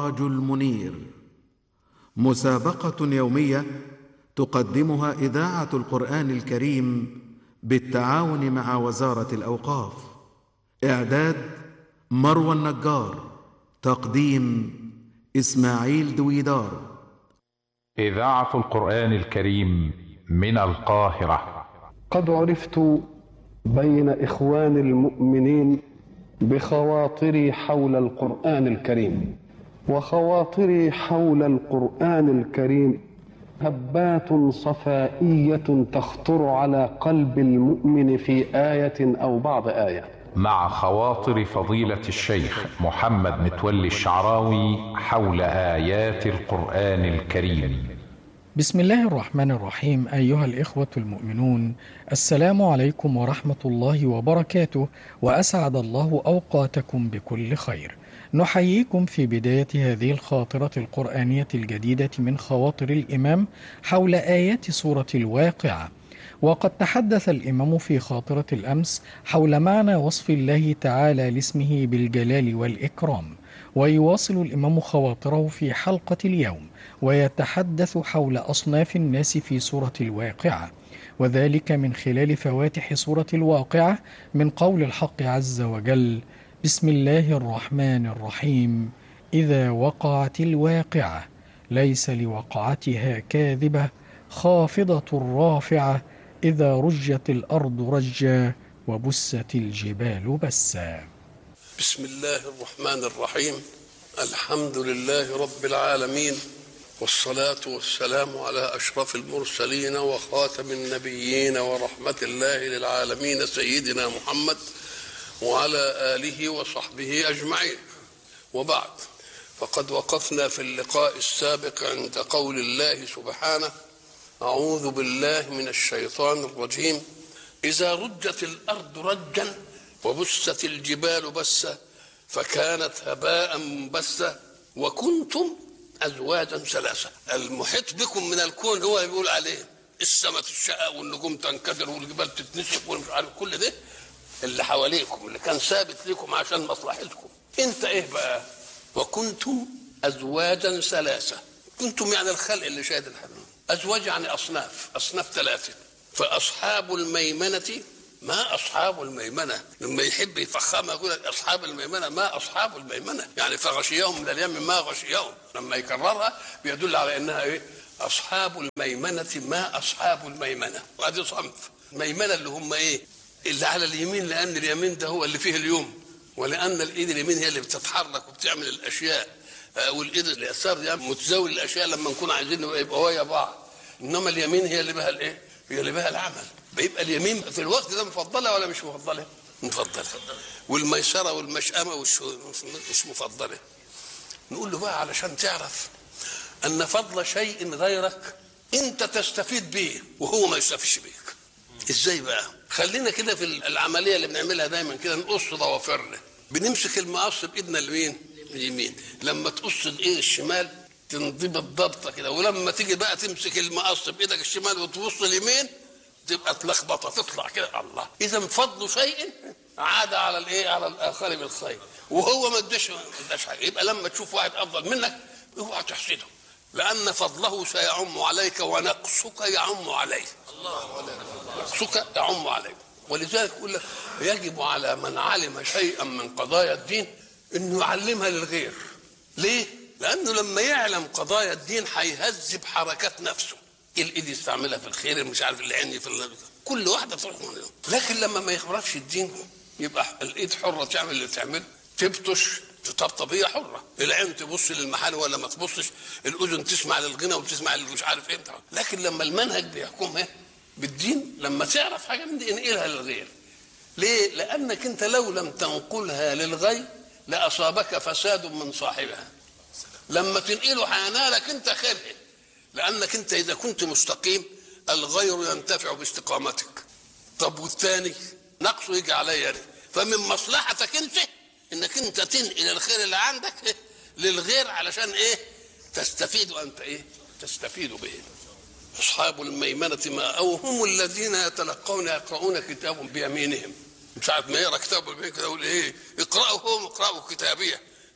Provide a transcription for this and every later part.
السراج المنير مسابقه يوميه تقدمها اذاعه القران الكريم بالتعاون مع وزاره الاوقاف اعداد مروى النجار تقديم اسماعيل دويدار اذاعه القران الكريم من القاهره قد عرفت بين اخوان المؤمنين بخواطري حول القران الكريم وخواطري حول القران الكريم هبات صفائيه تخطر على قلب المؤمن في ايه او بعض ايه مع خواطر فضيله الشيخ محمد متولي الشعراوي حول ايات القران الكريم بسم الله الرحمن الرحيم أيها الإخوة المؤمنون السلام عليكم ورحمة الله وبركاته وأسعد الله أوقاتكم بكل خير نحييكم في بداية هذه الخاطرة القرآنية الجديدة من خواطر الإمام حول آيات سورة الواقعة وقد تحدث الإمام في خاطرة الأمس حول معنى وصف الله تعالى لاسمه بالجلال والإكرام ويواصل الإمام خواطره في حلقة اليوم ويتحدث حول أصناف الناس في سورة الواقعة وذلك من خلال فواتح سورة الواقعة من قول الحق عز وجل بسم الله الرحمن الرحيم إذا وقعت الواقعة ليس لوقعتها كاذبة خافضة رافعة إذا رجت الأرض رجا وبست الجبال بسا بسم الله الرحمن الرحيم الحمد لله رب العالمين والصلاة والسلام على أشرف المرسلين وخاتم النبيين ورحمة الله للعالمين سيدنا محمد وعلى آله وصحبه أجمعين وبعد فقد وقفنا في اللقاء السابق عند قول الله سبحانه أعوذ بالله من الشيطان الرجيم إذا رجت الأرض رجا وبست الجبال بسا فكانت هباء منبثا وكنتم ازواجا ثلاثه المحيط بكم من الكون هو اللي بيقول عليه السماء تشقق والنجوم تنكدر والجبال تتنسف والمش عارف كل ده اللي حواليكم اللي كان ثابت لكم عشان مصلحتكم انت ايه بقى وكنتم ازواجا ثلاثه كنتم يعني الخلق اللي شاهد الحبيب ازواج يعني اصناف اصناف ثلاثه فاصحاب الميمنه ما اصحاب الميمنه لما يحب يفخمها يقول لك اصحاب الميمنه ما اصحاب الميمنه يعني فغشيهم من اليم ما غشيهم لما يكررها بيدل على انها ايه اصحاب الميمنه ما اصحاب الميمنه وهذه صنف الميمنه اللي هم ايه اللي على اليمين لان اليمين ده هو اللي فيه اليوم ولان الايد اليمين هي اللي بتتحرك وبتعمل الاشياء والايد اليسار دي متزاول الاشياء لما نكون عايزين يبقى ويا بعض انما اليمين هي اللي بها الايه هي اللي بها العمل بيبقى اليمين في الوقت ده مفضله ولا مش مفضله؟ مفضله والميسره والمشأمه مش مفضله نقول له بقى علشان تعرف ان فضل شيء غيرك انت تستفيد به وهو ما يستفيدش بيك ازاي بقى خلينا كده في العمليه اللي بنعملها دايما كده نقص ضوافرنا بنمسك المقص بايدنا اليمين اليمين لما تقص الايد الشمال تنضبط ضبطه كده ولما تيجي بقى تمسك المقص بايدك الشمال وتبص اليمين تبقى تلخبطه تطلع كده الله اذا فضل شيء عاد على الايه على الاخر بالخير وهو ما اداش ما اداش حاجه يبقى لما تشوف واحد افضل منك اوعى تحسده لان فضله سيعم عليك ونقصك يعم عليه الله نقصك يعم عليك ولذلك يقول لك يجب على من علم شيئا من قضايا الدين انه يعلمها للغير ليه لانه لما يعلم قضايا الدين هيهذب حركات نفسه الايد يستعملها في الخير مش عارف اللي عندي في اللي. كل واحده تروح من لكن لما ما يعرفش الدين يبقى الايد حره تعمل اللي تعمله تبطش تطبطب هي حره العين تبص للمحل ولا ما تبصش الاذن تسمع للغنى وتسمع مش عارف ايه لكن لما المنهج بيحكمها بالدين لما تعرف حاجه من دي انقلها للغير ليه لانك انت لو لم تنقلها للغير لاصابك فساد من صاحبها لما تنقله هينالك انت خير لانك انت اذا كنت مستقيم الغير ينتفع باستقامتك طب والثاني نقصه يجي عليا يعني. فمن مصلحتك انت انك انت تنقل الخير اللي عندك للغير علشان ايه تستفيد انت ايه تستفيد به اصحاب الميمنه ما او هم الذين يتلقون يقرؤون كتابهم بيمينهم ساعة ما يقرا كتابه بيمينه كده يقول ايه اقرأوا هم اقرأوا كتابيه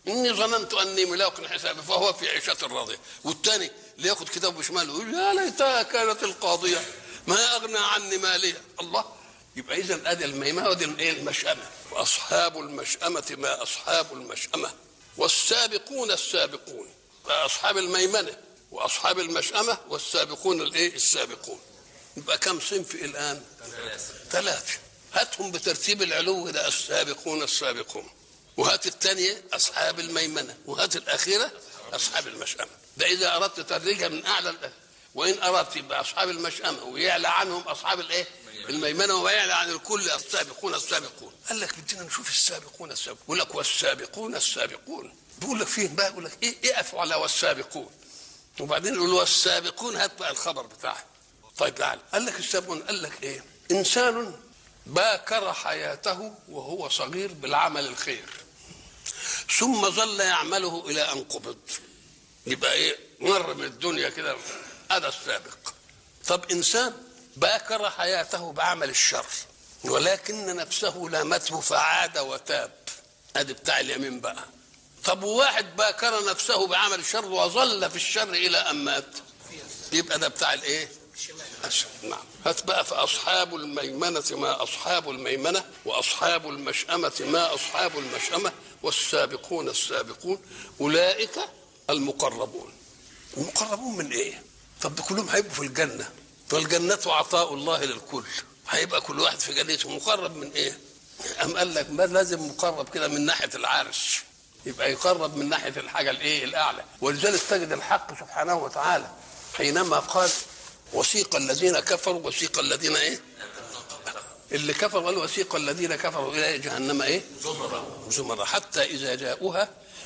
اني ظننت اني ملاق حسابي فهو في عيشه راضيه والثاني اللي ياخذ كتابه بشماله يقول يا ليتها كانت القاضيه ما اغنى عني ماليه الله يبقى اذا ادي الميمنه ودي الايه المشأمه واصحاب المشأمه ما اصحاب المشأمه والسابقون السابقون اصحاب الميمنه واصحاب المشأمه والسابقون الايه السابقون يبقى كم صنف الان ثلاثه هاتهم بترتيب العلو ده السابقون السابقون وهات الثانية أصحاب الميمنة وهات الأخيرة أصحاب المشأمة ده إذا أردت تدريجها من أعلى الأهل. وإن أردت يبقى أصحاب المشأمة ويعلى عنهم أصحاب الإيه؟ الميمنة ويعلى عن الكل السابقون السابقون قال لك بدنا نشوف السابقون السابقون يقول لك والسابقون السابقون بيقول لك فين بقى يقول لك إيه اقف على والسابقون وبعدين يقول والسابقون هات بقى الخبر بتاعه طيب تعال قال لك السابقون قال لك إيه إنسان باكر حياته وهو صغير بالعمل الخير ثم ظل يعمله الى ان قبض يبقى ايه مر من الدنيا كده هذا السابق طب انسان باكر حياته بعمل الشر ولكن نفسه لامته فعاد وتاب ادي بتاع اليمين بقى طب وواحد باكر نفسه بعمل الشر وظل في الشر الى ان مات يبقى ده بتاع الايه نعم هات بقى فأصحاب الميمنة ما أصحاب الميمنة وأصحاب المشأمة ما أصحاب المشأمة والسابقون السابقون أولئك المقربون المقربون من إيه؟ طب ده كلهم هيبقوا في الجنة فالجنة عطاء الله للكل هيبقى كل واحد في جنته مقرب من إيه؟ أم قال لك ما لازم مقرب كده من ناحية العرش يبقى يقرب من ناحية الحاجة الإيه؟ الأعلى ولذلك تجد الحق سبحانه وتعالى حينما قال وسيق الذين كفروا وسيق الذين ايه اللي كفروا قالوا وسيق الذين كفروا الى جهنم ايه زمرا زمرا حتى اذا جاءوها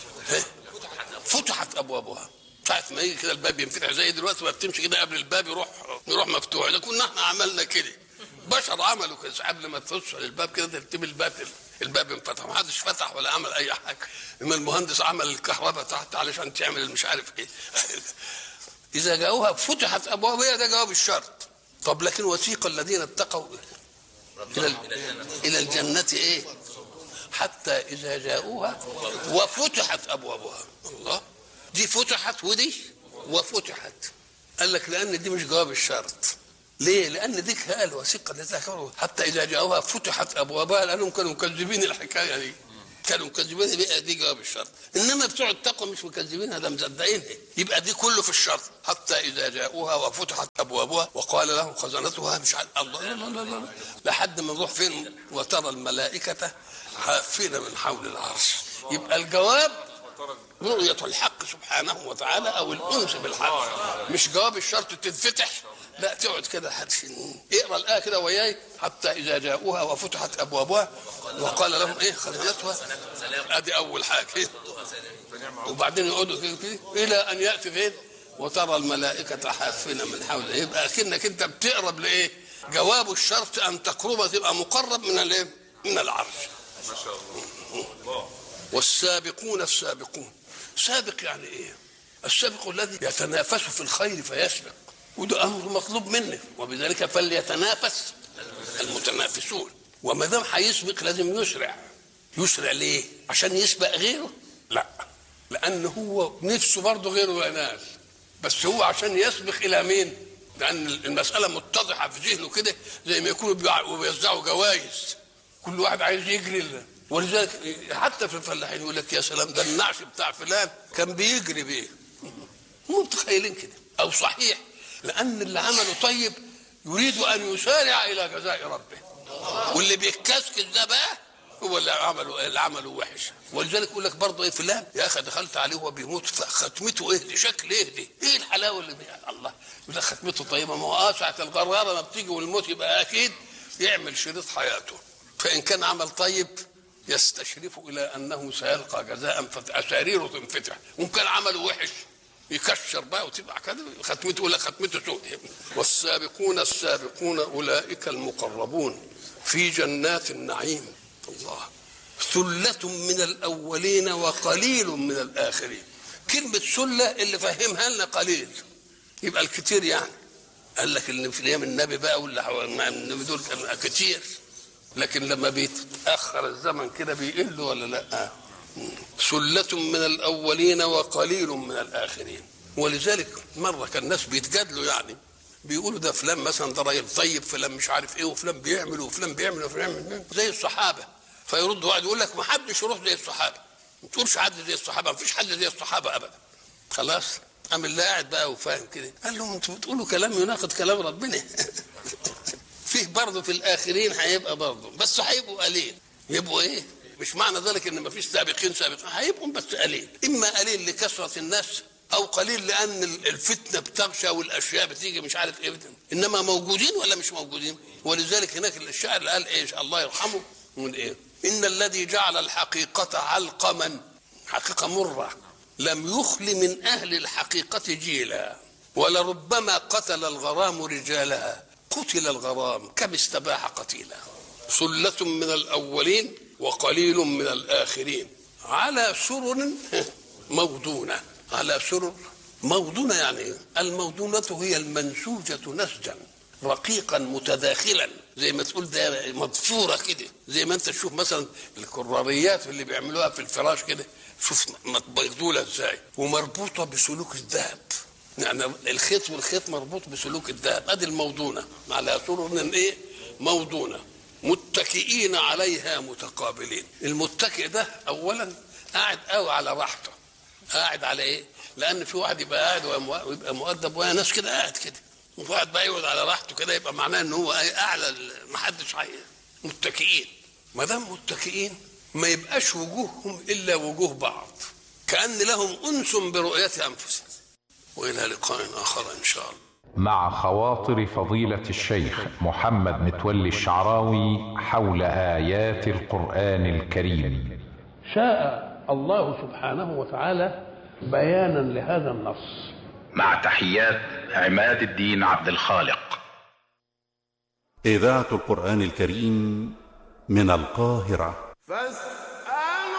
فتحت ابوابها ساعة ما يجي كده الباب ينفتح زي دلوقتي ما بتمشي كده قبل الباب يروح يروح مفتوح اذا كنا احنا عملنا كده بشر عملوا كده قبل ما تخش الباب كده ترتب الباب الباب انفتح ما حدش فتح ولا عمل اي حاجه اما المهندس عمل الكهرباء تحت علشان تعمل مش عارف ايه إذا جاءوها فتحت أبوابها ده جواب الشرط طب لكن وثيق الذين اتقوا إلى إلى الجنة إيه؟ حتى إذا جاءوها وفتحت أبوابها الله دي فتحت ودي وفتحت قال لك لأن دي مش جواب الشرط ليه؟ لأن ديك قال وثيق الذين كفروا حتى إذا جاءوها فتحت أبوابها لأنهم كانوا مكذبين الحكاية دي كانوا مكذبين بقى دي جواب الشرط انما بتوع التقوى مش مكذبين ده مصدقينها يبقى دي كله في الشرط حتى اذا جاءوها وفتحت ابوابها وقال لهم خزنتها مش عارف الله لا لا لا لا لحد ما نروح فين وترى الملائكه حافين من حول العرش يبقى الجواب رؤية الحق سبحانه وتعالى أو الأنس بالحق مش جواب الشرط تنفتح لا تقعد كده اقرا الايه كده وياي حتى اذا جاءوها وفتحت ابوابها وقال لهم ايه خزنتها ادي اول حاجه إيه؟ وبعدين يقعدوا كده كده الى ان ياتي فين وترى الملائكه حافين من حوله يبقى اكنك انت بتقرب لايه جواب الشرط ان تقرب تبقى مقرب من الايه من العرش ما شاء الله والسابقون السابقون سابق يعني ايه السابق الذي يتنافس في الخير فيسبق وده امر مطلوب منك وبذلك فليتنافس المتنافسون وما دام هيسبق لازم يسرع يسرع ليه؟ عشان يسبق غيره؟ لا لان هو نفسه برضه غيره ينال بس هو عشان يسبق الى مين؟ لان المساله متضحه في ذهنه كده زي ما يكونوا بيوزعوا جوائز كل واحد عايز يجري له ولذلك حتى في الفلاحين يقول لك يا سلام ده النعش بتاع فلان كان بيجري بيه هم متخيلين كده او صحيح لان اللي عمله طيب يريد ان يسارع الى جزاء ربه واللي بيتكسكس ده بقى هو اللي عمله اللي عمله وحش ولذلك يقول لك برضه ايه فلان يا اخي دخلت عليه وهو بيموت ختمته ايه دي شكل ايه دي ايه الحلاوه اللي بي... الله يقول لك ختمته طيبه ما هو اه ساعه الغراره ما بتيجي والموت يبقى اكيد يعمل شريط حياته فان كان عمل طيب يستشرف الى انه سيلقى جزاء فاساريره تنفتح وان كان عمله وحش يكشر بقى وتبقى كده ختمته ولا ختمته سوء والسابقون السابقون اولئك المقربون في جنات النعيم الله ثلة من الأولين وقليل من الآخرين كلمة سلة اللي فهمها لنا قليل يبقى الكتير يعني قال لك اللي في ايام النبي بقى واللي النبي دول كانوا كتير لكن لما بيتاخر الزمن كده بيقلوا ولا لا ثلة من الأولين وقليل من الآخرين ولذلك مرة كان الناس بيتجادلوا يعني بيقولوا ده فلان مثلا ده راجل طيب فلان مش عارف ايه وفلان بيعمل وفلان بيعمل وفلان بيعمل زي الصحابه فيرد واحد يقول لك ما حدش يروح زي الصحابه ما تقولش حد زي الصحابه ما فيش حد زي الصحابه ابدا خلاص قام اللي قاعد بقى وفاهم كده قال لهم انتوا بتقولوا كلام يناقض كلام ربنا فيه برضه في الاخرين هيبقى برضه بس هيبقوا قليل يبقوا ايه مش معنى ذلك ان ما فيش سابقين سابقين هيبقوا بس قليل اما قليل لكثره الناس او قليل لان الفتنه بتغشى والاشياء بتيجي مش عارف ايه بتن. انما موجودين ولا مش موجودين ولذلك هناك الشاعر قال ايه الله يرحمه من ايه ان الذي جعل الحقيقه علقما حقيقه مره لم يخل من اهل الحقيقه جيلا ولربما قتل الغرام رجالها قتل الغرام كم استباح قتيلا سله من الاولين وقليل من الاخرين على سرر موضونه على سرر موضونة يعني إيه؟ الموضونة هي المنسوجة نسجا رقيقا متداخلا زي ما تقول ده مضفورة كده زي ما انت تشوف مثلا الكراريات اللي بيعملوها في الفراش كده شوف مقدولة ازاي ومربوطة بسلوك الذهب يعني الخيط والخيط مربوط بسلوك الذهب ادي الموضونة على سرر ايه موضونة متكئين عليها متقابلين المتكئ ده اولا قاعد قوي على راحته قاعد على ايه؟ لان في واحد يبقى قاعد ويبقى مؤدب ويا ناس كده قاعد كده وفي واحد بقى يقعد على راحته كده يبقى معناه ان هو اعلى ما حدش متكئين ما دام متكئين ما يبقاش وجوههم الا وجوه بعض كان لهم انس برؤيه انفسهم والى لقاء اخر ان شاء الله مع خواطر فضيلة الشيخ محمد متولي الشعراوي حول آيات القرآن الكريم شاء الله سبحانه وتعالى بيانا لهذا النص مع تحيات عماد الدين عبد الخالق إذاعة القرآن الكريم من القاهرة فاستمعوا